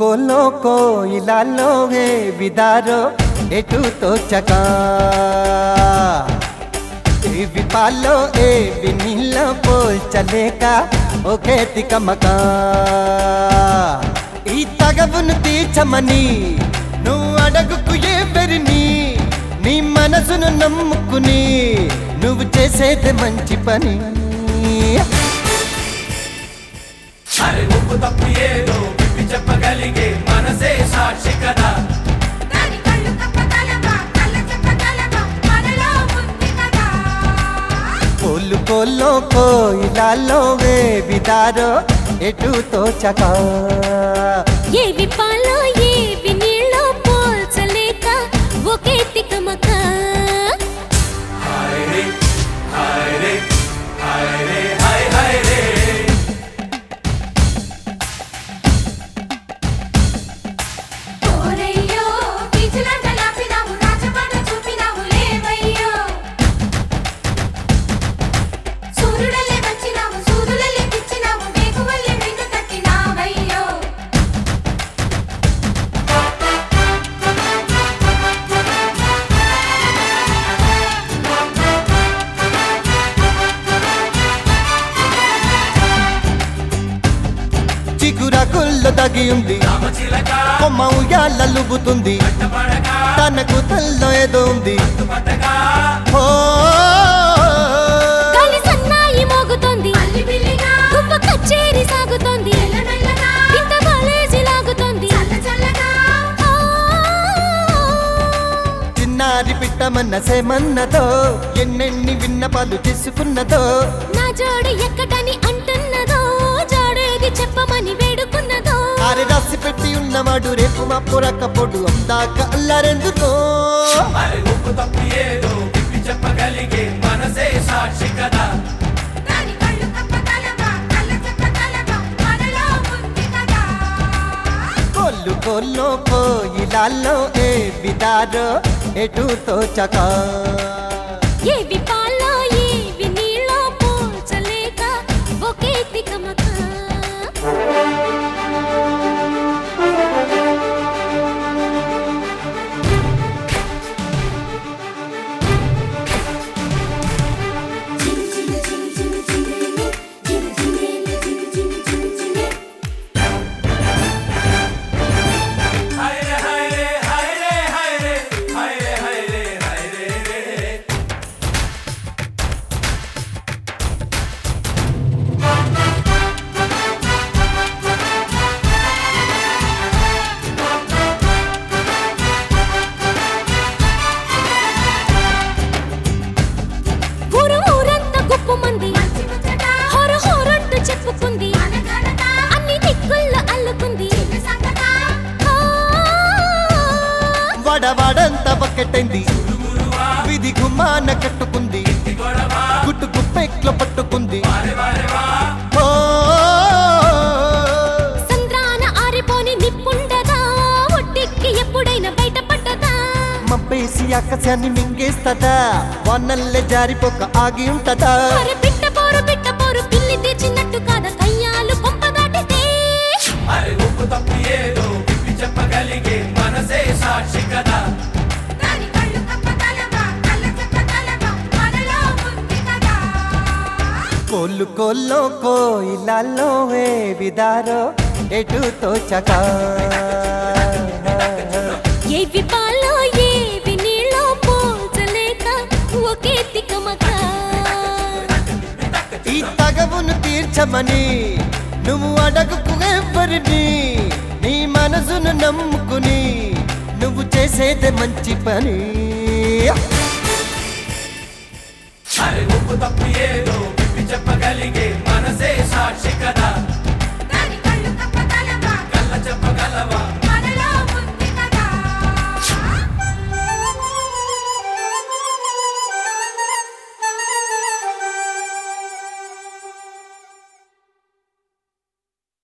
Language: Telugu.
కోలో ఇలాలో హే విదారో ఎటు తోచక ఏ విపాలో ఏ వినిల పోల్చలేక ఒకే తికమక ఈ తగవును తీర్చమని నువ్వు అడగుకు ఏ పెరిని నీ మనసును నమ్ముకుని నువ్వు చేసేది మంచి పని అరే ఉప్పు తప్పు ఏదో విప్పి చెప్పగలిగే మనసే సాక్షి కదా దాని కళ్ళు కప్పగలవా కళ్ళ చెప్పగలవా మనలో ఉంది కదా కోలు కోలో కోయిలాలో వే విదారో ఎటు తోచక ఏవి పాలో ఏవి నీళ్ళో పోల్చలేక ఒకే తికమక హాయ్ రే హాయ్ రే హాయ్ రే హాయ్ హాయ్ రే ఓరయ్యో బీచులంట లాపినావు రాజబాట చూపినావు లేవయ్యో సూర్యుడల్లే వచ్చినావు సూదులల్లే పిచ్చినావు వేకువల్లే వెన్ను తట్టినావయ్యో చిగురాకుల్లో తగి ఉంది రామచిలక కొమ్మ ఉయ్యాలలుగుతుంది పడక తనకు తల్లో ఏదో ఉంది పట్టగా ఓ గాలి సన్నాయి మోగుతోంది అల్లి బిల్లిగా గువ్వ కచేరి సాగుతోంది మెల్లమెల్లగా ఇంత కాలేజీ లాగుతోంది చల్ల చల్లగా ఆ, చిన్నారి పిట్టమన్న సేమన్నదో ఎన్నెన్ని విన్నపాలు చేసుకున్నదో నా జోడు ఎక్కడని అంటున్నదో జోడేది చెప్పమని వేడుకున్నదో ఆరి రాసి పెట్టి ఉన్నవాడు రేపు మా పొరకపోడు అందాక అల్లారెందుకో అరే ఉప్పు తప్పు ఏదో విప్పి చెప్పగలిగే మనసే సాక్షి కదా దాని కళ్ళు కప్పగలవా కళ్ళ చెప్పగలవా మనలో ఉంది కదా కొల్లు కొల్లో కోయిలాల్లో ఏ విదారో ఎటు తోచక ఏవి పాలో ఏవి నీళ్ళో పోల్చలేక ఒకే తికమక హాయ్ రే హాయ్ రే హాయ్ రే హాయ్ రే హాయ్ రే హాయ్ రే హాయ్ రే రే ఊరు ఊరంతా గుప్పు మంది మంచి ముచ్చట హొర హొరంటూ చెప్పుకుంది అనగనగా అన్ని దిక్కుల్లో అల్లుకుంది చిన్న సంగత ఆ, వడవడంత బకెట్టైంది విధి గుమ్మాన కట్టుకుంది గుట్టు గుప్పెట్లో పట్టుకుంది ఓ సంద్రాన ఆరిపోని నిప్పుండదా ఒట్టికి ఎప్పుడైనా బయటపడ్డదా మబ్బేసి ఆకాశాన్ని మింగేస్తదా వన్నల్లే జారిపోక ఆగి ఉంటదా అరే పిట్ట పోరు పిట్ట పోరు పిల్లి తెచ్చినట్టు కాదా కయ్యాలు కొంప దాటితే అరే ఉప్పు తప్పు ఏదో విప్పి చెప్పగలిగే మనసే సాక్షి కదా దాని కళ్ళు కప్పగలవా కళ్ళ చెప్పగలవా మనలో ఉంది కదా కోళ్ళు కోల్లో కోయిలాల్లో ఏ విదారో ఎటు తోచక ఏవి పాలో ఏవి నీళ్ళో పోల్చలేక ఒకే తికమక ఈ తగవును తీర్చమని నువ్వు అడగుకు ఎవ్వరిని నీ మనసును నమ్ముకుని నువ్వు చేసేదే మంచి పని